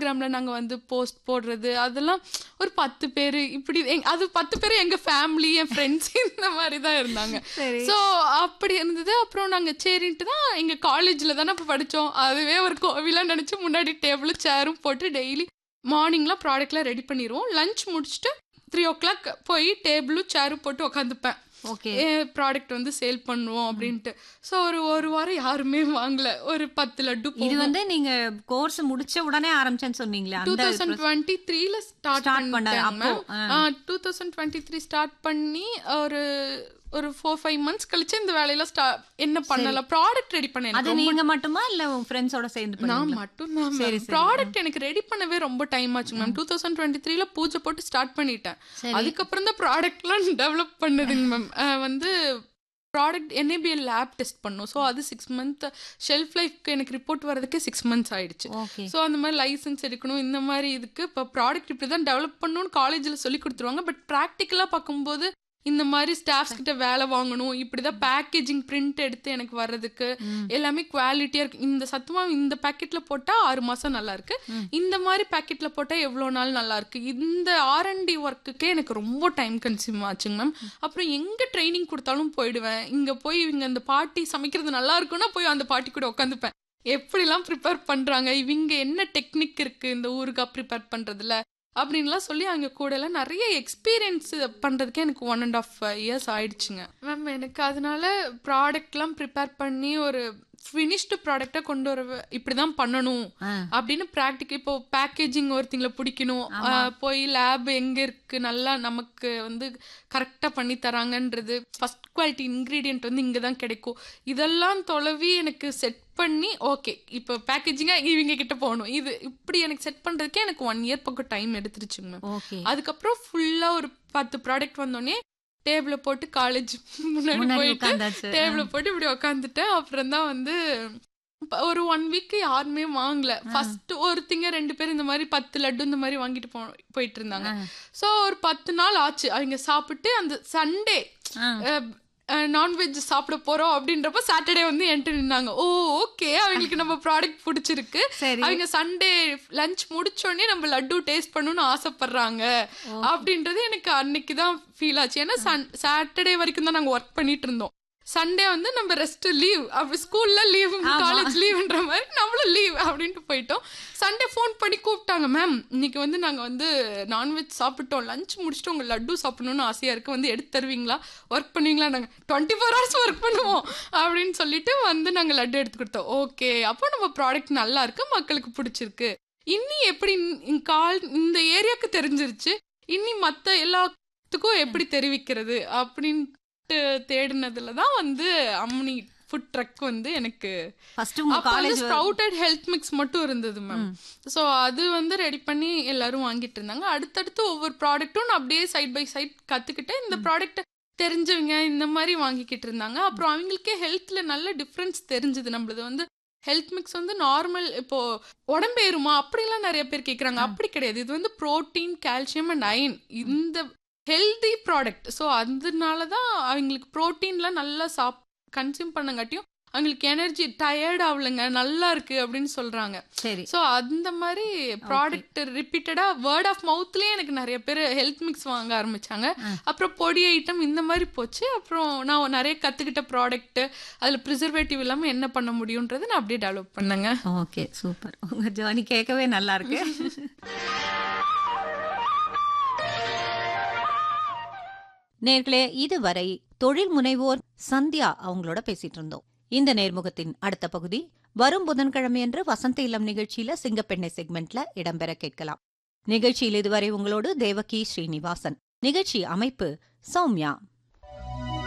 இன்ஸ்டாகிராம்ல நாங்க வந்து போஸ்ட் போடுறது அதெல்லாம் ஒரு பத்து பேர் இப்படி எங்க- அது பத்து பேர் எங்க ஃபேமிலி என் ஃப்ரெண்ட்ஸ் இந்த மாதிரி தான் இருந்தாங்க சரி ஸோ அப்படி இருந்தது அப்புறம் நாங்கள் சரின்ட்டு தான் எங்கள் காலேஜில் தானே இப்போ படித்தோம் அதுவே ஒரு கோவிலாக நினச்சி முன்னாடி டேபிளும் சேரும் போட்டு டெய்லி மார்னிங்லாம் ப்ராடக்ட்லாம் ரெடி பண்ணிடுவோம் லஞ்ச் முடிச்சுட்டு த்ரீ ஓ கிளாக் போய் டேபிளும் சேரும் போட்டு உக்காந்துப்பேன் ஓகே ப்ராடக்ட் வந்து சேல் பண்ணுவோம் அப்படின்ட்டு ஸோ ஒரு ஒரு வாரம் யாருமே வாங்கல ஒரு பத்து லட்டு இது வந்து நீங்க கோர்ஸ் முடிச்ச உடனே ஆரம்பிச்சேன்னு சொன்னீங்களே டூ அந்த தௌசண்ட் டுவெண்ட்டி த்ரீல ஸ்டார்ட் Start பண்ணாரு அப்போ, பண்ணேன் two thousand twenty three start பண்ணி ஒரு ஒரு ஃபோர் ஃபைவ் மந்த்ஸ் கழிச்சு இந்த வேலையில ஸ்டா என்ன பண்ணலாம் ப்ராடக்ட் ரெடி பண்ணேன் அது நீங்க மட்டுமா இல்ல உங்க ஃப்ரெண்ட்ஸோட சேர்ந்து நான் பண்ணீங்களா? மட்டும் தான் சரி, சரி. ப்ராடக்ட் எனக்கு ரெடி பண்ணவே ரொம்ப டைம் ஆச்சு மேம் டூ தௌசண்ட் டுவெண்ட்டி த்ரீல பூஜை போட்டு ஸ்டார்ட் பண்ணிட்டேன் சரி. அதுக்கப்புறம் தான் ப்ராடக்ட்லாம் டெவலப் பண்ணுதுங்க மேம் வந்து ப்ராடக்ட் NABL லேப் டெஸ்ட் பண்ணோம் ஸோ அது சிக்ஸ் மந்த் ஷெல்ஃப் லைஃப்க்கு எனக்கு ரிப்போர்ட் வரதுக்கு சிக்ஸ் மந்த்ஸ் ஆயிடுச்சு ஓகே ஸோ அந்த மாதிரி லைசன்ஸ் எடுக்கணும் இந்த மாதிரி இதுக்கு இப்போ ப்ராடக்ட் இப்படி தான் டெவலப் பண்ணணும்னு காலேஜில் சொல்லி கொடுத்துருவாங்க பட் ப்ராக்டிக்கலாக பார்க்கும்போது இந்த மாதிரி ஸ்டாஃப்ஸ் கிட்ட வேலை வாங்கணும் இப்படி தான் பேக்கேஜிங் பிரிண்ட் எடுத்து எனக்கு வர்றதுக்கு எல்லாமே குவாலிட்டியாக இருக்கு இந்த சத்துமாவு இந்த பேக்கெட்டில் போட்டால் ஆறு மாதம் நல்லா இருக்கு இந்த மாதிரி பேக்கெட்டில் போட்டால் எவ்வளோ நாள் நல்லா இருக்கு இந்த ஆர்என்டி ஒர்க்குக்கே எனக்கு ரொம்ப டைம் கன்சியூம் ஆச்சுங்க மேம் அப்புறம் எங்கே ட்ரைனிங் கொடுத்தாலும் போயிடுவேன் இங்கே போய் இவங்க அந்த பாட்டி சமைக்கிறது நல்லா இருக்குன்னா போய் அந்த பாட்டி கூட உட்காந்துப்பேன் எப்படிலாம் ப்ரிப்பேர் பண்றாங்க இவங்க என்ன டெக்னிக் இருக்கு இந்த ஊறுகாய் ப்ரிப்பேர் பண்றதுல அப்படின்லாம் சொல்லி அங்கே கூட எல்லாம் நிறைய எக்ஸ்பீரியன்ஸ் பண்றதுக்கே எனக்கு ஒன் அண்ட் ஆஃப் இயர்ஸ் ஆயிடுச்சுங்க மேம் எனக்கு அதனால ப்ராடக்ட்லாம் ப்ரிப்பேர் பண்ணி ஒரு ஃபினிஷ்டு ப்ராடக்டை கொண்டு வர இப்படி தான் பண்ணணும் ஆ. அப்படின்னு ப்ராக்டிக் இப்போ பேக்கேஜிங் ஒருத்திங்களை பிடிக்கணும் அஹ், போய் லேப் எங்க இருக்கு நல்லா நமக்கு வந்து கரெக்டா பண்ணி தராங்கன்றது ஃபர்ஸ்ட் குவாலிட்டி இன்கிரீடியன்ட் வந்து இங்க தான் கிடைக்கும் இதெல்லாம் தொலைவி எனக்கு செட் பண்ணி ஓகே இப்போ பேக்கேஜிங்கா இவங்க கிட்ட போகணும் இது இப்படி எனக்கு செட் பண்றதுக்கே எனக்கு ஒன் இயர் பக்கம் டைம் எடுத்துருச்சுங்க மேம் ஓகே அதுக்கப்புறம் ஃபுல்லா ஒரு பத்து ப்ராடக்ட் வந்தோடனே டேபிள போட்டு காலேஜ் முன்னாடி முன்னாடி போயிட்டு உட்காந்தாச்சு டேபிள போட்டு இப்படி உக்காந்துட்டேன் அப்புறம் தான் வந்து ப- ஒரு ஒன் வீக் யாருமே வாங்கல ஃபர்ஸ்ட் ஒருத்திங்க ரெண்டு பேர் இந்த மாதிரி பத்து லட்டு இந்த மாதிரி வாங்கிட்டு போ போயிட்டு இருந்தாங்க ஸோ ஒரு பத்து நாள் ஆச்சு அவங்க சாப்பிட்டு அந்த சண்டே ஆ. நான்வெஜ் சாப்பிட போறோம் அப்படின்றப்ப சாட்டர்டே வந்து என்கிட்ட நின்னாங்க ஓ ஓகே அவங்களுக்கு நம்ம ப்ராடக்ட் பிடிச்சிருக்கு சரி. அவங்க சண்டே லஞ்ச் முடிச்சோடனே நம்ம லட்டு டேஸ்ட் பண்ணணும்னு ஆசைப்படுறாங்க அப்படின்றது எனக்கு அன்னைக்கு தான் ஃபீல் ஆச்சு ஏன்னா சாட்டர்டே வரைக்கும் தான் நாங்க ஒர்க் பண்ணிட்டு இருந்தோம் சண்டே வந்து நம்ம ரெஸ்ட் லீவ் அப்படி ஸ்கூல்ல லீவ் காலேஜ் லீவ்ன்ற மாதிரி நம்மளும் லீவ் அப்படின்ட்டு போயிட்டோம் சண்டே ஃபோன் பண்ணி கூப்பிட்டாங்க மேம் இன்னைக்கு வந்து நாங்க வந்து நான்வெஜ் சாப்பிட்டோம் லஞ்ச் முடிச்சுட்டு உங்க லட்டு சாப்பிடணும்னு ஆசையா இருக்கு வந்து எடுத்து தருவீங்களா ஒர்க் பண்ணுவீங்களா நாங்க டுவெண்ட்டி ஃபோர் ஹவர்ஸ் ஒர்க் பண்ணுவோம் அப்படின்னு சொல்லிட்டு வந்து நாங்க லட்டு எடுத்து கொடுத்தோம் ஓகே அப்போ நம்ம ப்ராடக்ட் நல்லா இருக்கு மக்களுக்கு பிடிச்சிருக்கு இன்னி எப்படி இந்த கால் இந்த ஏரியாவுக்கு தெரிஞ்சிருச்சு இன்னி மத்த எல்லாத்துக்கும் எப்படி தெரிவிக்கிறது அப்படின்ட்டு தேடினதுல தான் வந்து அம்னி ஃபுட் ட்ரக் வந்து எனக்கு ஃபர்ஸ்ட் உங்க அப்ப வந்து காலேஜ் ஸ்ப்ரவுட்டட் ஹெல்த் மிக்ஸ் மட்டும் இருந்தது மேம் ஸோ அது வந்து ரெடி பண்ணி எல்லாரும் வாங்கிட்டு இருந்தாங்க அடுத்தடுத்து ஒவ்வொரு ப்ராடக்ட்டும் நான் அப்படியே சைட் பை சைட் கத்துக்கிட்டு இந்த ப்ராடக்ட் தெரிஞ்சவங்க இந்த மாதிரி வாங்கிக்கிட்டு இருந்தாங்க அப்புறம் அவங்களுக்கே ஹெல்த்ல நல்ல டிஃப்ரென்ஸ் தெரிஞ்சது நம்மளது வந்து ஹெல்த் மிக்ஸ் வந்து நார்மல் இப்போ உடம்பேறுமா அப்படிலாம் நிறைய பேர் கேட்குறாங்க அப்படி கிடையாது இது வந்து புரோட்டீன் கால்சியம் அண்ட் அயன் இந்த ஹெல்தி ப்ராடக்ட் ஸோ அதனால தான் அவங்களுக்கு ப்ரோட்டீன்லாம் நல்லா சாப் கன்சியூம் பண்ணங்காட்டியும் அவங்களுக்கு எனர்ஜி டயர்ட் ஆகலைங்க நல்லா இருக்கு அப்படின்னு சொல்றாங்க சரி ஸோ அந்த மாதிரி ப்ராடக்ட் ரிப்பீட்டடா வேர்ட் ஆஃப் மவுத்லயே எனக்கு நிறைய பேர் ஹெல்த் மிக்ஸ் வாங்க ஆரம்பிச்சாங்க அப்புறம் பொடி ஐட்டம் இந்த மாதிரி போச்சு அப்புறம் நான் நிறைய கத்துக்கிட்ட ப்ராடக்ட் அதுல ப்ரிசர்வேட்டிவ் இல்லாம என்ன பண்ண முடியும்ன்றது நான் அப்படியே டெவலப் பண்ணேங்க ஓகே சூப்பர் உங்க ஜேர்னி கேட்கவே நல்லா இருக்கு நேர்களே இதுவரை தொழில் முனைவோர் சந்தியா அவங்களோட பேசிட்டு இருந்தோம் இந்த நேர்முகத்தின் அடுத்த பகுதி வரும் புதன்கிழமையன்று வசந்த இல்லம் நிகழ்ச்சியில சிங்கப்பெண்ணை செக்மெண்ட்ல இடம்பெற கேட்கலாம் நிகழ்ச்சியில் இதுவரை உங்களோடு தேவகி ஸ்ரீனிவாசன் நிகழ்ச்சி அமைப்பு சௌமியா